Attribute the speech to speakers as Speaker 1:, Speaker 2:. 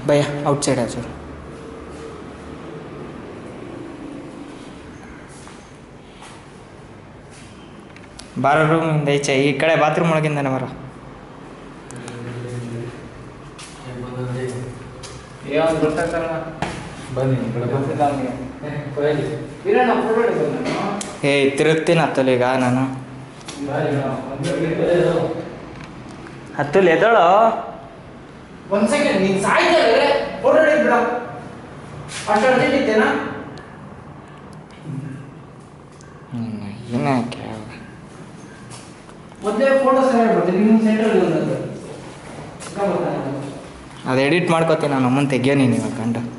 Speaker 1: ಭಯ out side ಆಚೂರು ಬಾರ ರೂಮಿಂದ ಈಚೆ ಈ ಕಡೆ ಬಾತ್ರೂಮ್ ಒಳಗಿಂದನೇ ಬರೋ
Speaker 2: ಬನ್ನಿ ಈ ಕಡೆ ಬನ್ನಿ.
Speaker 1: ಏ ತಿರುಗ್ತೀನಿ ಹತ್ತಲು ಈಗ ನಾನು ಹತ್ತಲು ಎದಳು
Speaker 3: ಒಂದ್ ಸೆಕೆಂಡ್ ನೀನ್ ಸಾಯ್ತಾರೆ ಫೋಟೋ ಹಿಡಿದ್ಬಿಡ ಅಷ್ಟು ಅರ್ಜೆಂಟ್ ಇತ್ತೇನಾ
Speaker 1: ಏನಕ್ಕೆ
Speaker 3: ಮೊದಲೇ ಫೋಟೋ ಸರಿಯಾಗಿ ಬರ್ತೀನಿ ನಿಮ್ಮ ಸೆಂಟ್ರಲ್ಲಿ ಒಂದದ್ದು
Speaker 1: ಅದು ಎಡಿಟ್ ಮಾಡ್ಕೋತೀನಿ ನಾನು ಮುಂದೆ ತೆಗಿಯೋ ನೀನು ಇವಾಗ ಕಂಡು